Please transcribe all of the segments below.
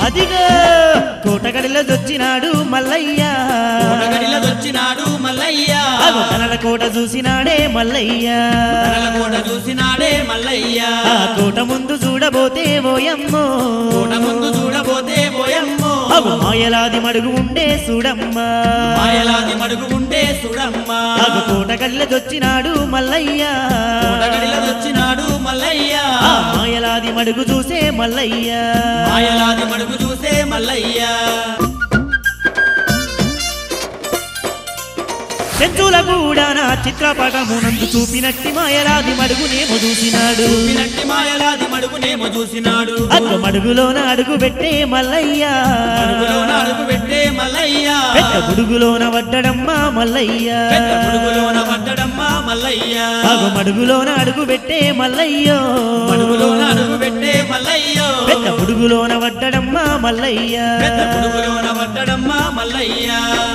అదిగో కోటగడిలో దొచ్చినాడు మల్లయ్య కోటగడిలదొచ్చినాడు మల్లయ్య అగో కనల కోట చూసినాడే మల్లయ్య కనల కోట చూసినాడే మల్లయ్య ఆ కోట ముందు చూడబోతే ఓయమ్మో కోట ముందు చూడబోతే పోయమ్మో అగో మాయలాది మడుగు ఉండే చూడమ్మా మాయలాది మడుగు ఉండే సుడమ్మ అగో కోటగడిలో దొచ్చినాడు మల్లయ్య కోటగడిలదొచ్చినాడు మల్లయ్య ఆ మాయలాది మడుగు చూసే మల్లయ్య మాయలాది మడుగు చూసే మల్లయ్య చెంచుల కూడా నా చిత్రపటమునందు చూపినట్టి మాయలాది మడుగునేమో చూసినాడు వినట్టి మాయలాది మడుగునేమో చూసినాడు అక్క మడుగులోన అడుగు పెట్టే మల్లయ్య మడుగులోన అడుగు పెట్టే మల్లయ్య పెద్ద బుడుగులోన వడ్డడమ్మా మల్లయ్య పెద్ద మడుగులోన పడ్డడమ్మా మల్లయ్య అగ మడుగులోన అడుగు పెట్టే మల్లయ్యో మడుగులోన అడుగు పెట్టే మల్లయ్య పెద్ద బుడుగులోన వడ్డడమ్మా మల్లయ్య పెద్ద మడుగులోన పడ్డడమ్మా మల్లయ్య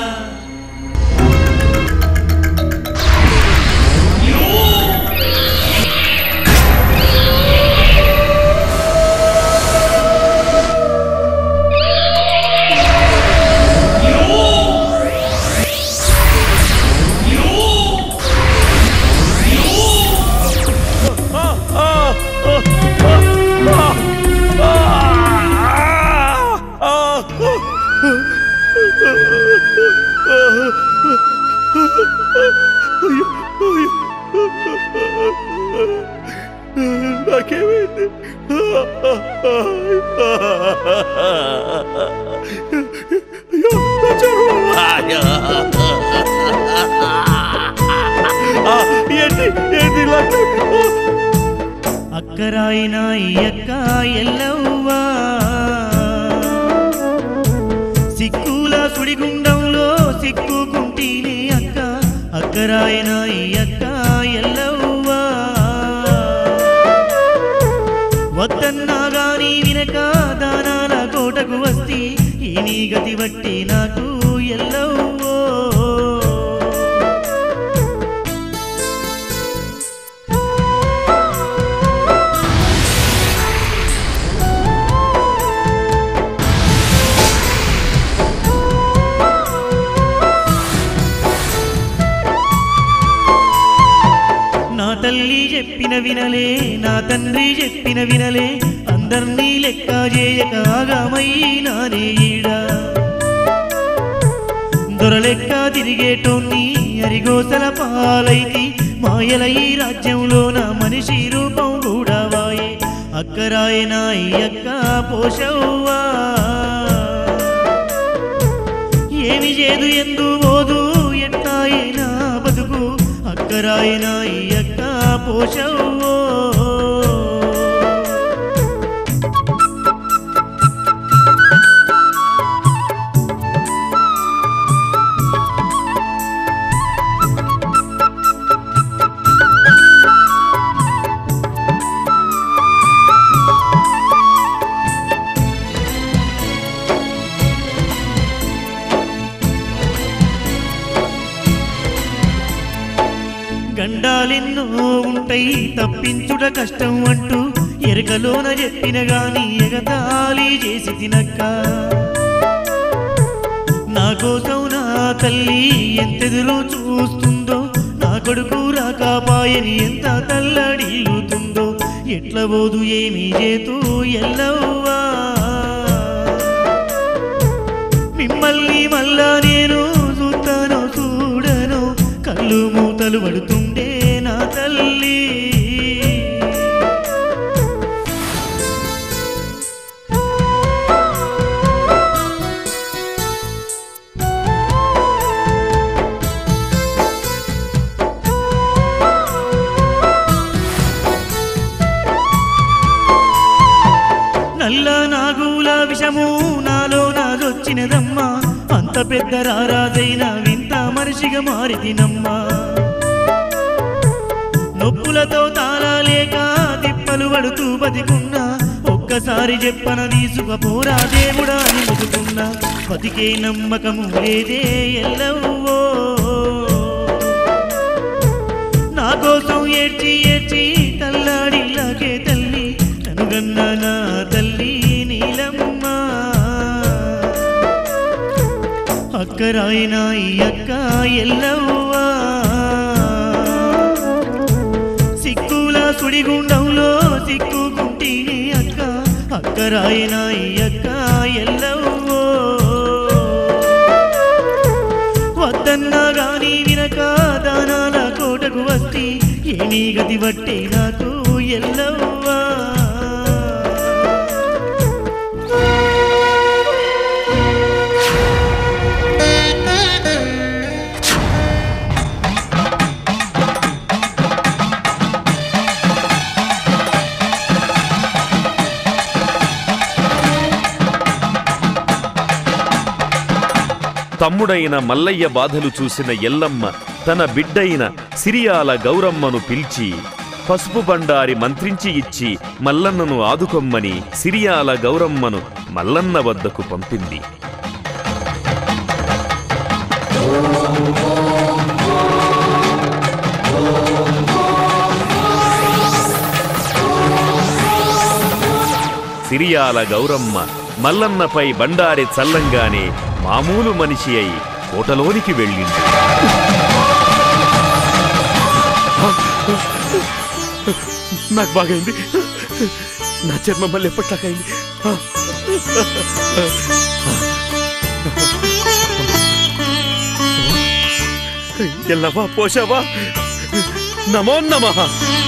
నాకేమైంది అక్కరాయిన అక్క ఎల్లవ్వా సిక్కుల సుడిగుండంలో సిక్కుకుంటీని అక్క అక్కరాయిన అక్క ఎల్లవ్వా వద్దన్నా గాని వినక దానాల కోటకు వస్తి ఈ నీ గతి బట్టి నాకు ఎల్లవ్వో నా తల్లి చెప్పిన వినలే నా తండ్రి చెప్పిన వినలే అందర్నీ లెక్క చేయక ఆగమైనానే ఈడా దొరలెక్క తిరిగేటోన్ని అరిగోసల పాలైతి మాయల ఈ రాజ్యంలో నా మనిషి రూపం కూడా వాయే అక్కరాయన అక్క పోషవ్వా ఏమి చేదు ఎందు ఓదు ఎట్టాయినా బతుకు అక్కరాయిన అక్క పోషవ్వో గండాలెన్నో ఉంటాయి తప్పించుట కష్టం అంటూ ఎరకలోన చెప్పిన గాని ఎగతాళి చేసి తినక్క నా కోసం నా తల్లి ఎంతెదురు చూస్తుందో నా కొడుకు రాకాపాయని ఎంత తల్లడిల్లుతుందో ఎట్ల పోదు ఏమి చేతూ ఎల్లవ్వా మిమ్మల్ని మళ్ళా నేను చూస్తానో చూడను కళ్ళు మూతలు పడుతుండే నా తల్లి నల్ల నాగుల విషము నాలో నాదొచ్చినదమ్మా అంత పెద్ద రారాజైన వింత మనిషిగా మారితినమ్మా నొప్పులతో తాళలేక తిప్పలు పడుతూ బతికున్నా ఒక్కసారి చెప్పన తీసుకపోరా దేవుడా అని ముదుకున్నా బతికే నమ్మకము లేదే ఎల్లవో నా కోసం ఏడ్చి ఏడ్చి తల్లాడిల్లాకే తల్లి ననుగన్న నా తల్లి నీలమ్మ అక్కరాయినా ఈ అక్క ఎల్లవ్వా సిక్కుల సుడిగుండంలో సిక్కుకుంటేనే అక్క అక్కరాయినా ఈ అక్క ఎల్లవ్వో వద్దన్నా గాని వినక దానాల కోటకు వస్తే ఏమీ గతి బట్టే నాకు ఎల్లవ్వా తమ్ముడైన మల్లయ్య బాధలు చూసిన ఎల్లమ్మ తన బిడ్డైన సిరియాల గౌరమ్మను పిలిచి పసుపు బండారి మంత్రించి ఇచ్చి మల్లన్నను ఆదుకొమ్మని సిరియాల గౌరమ్మను మల్లన్న వద్దకు పంపింది సిరియాల గౌరమ్మ మల్లన్నపై బండారి చల్లంగానే మామూలు మనిషి అయి కోటలోనికి వెళ్ళింది నాకు బాగైంది నా జన్మ మళ్ళీ ఎప్పట్లాగైంది ఎల్లవా పోషావా నమో నమః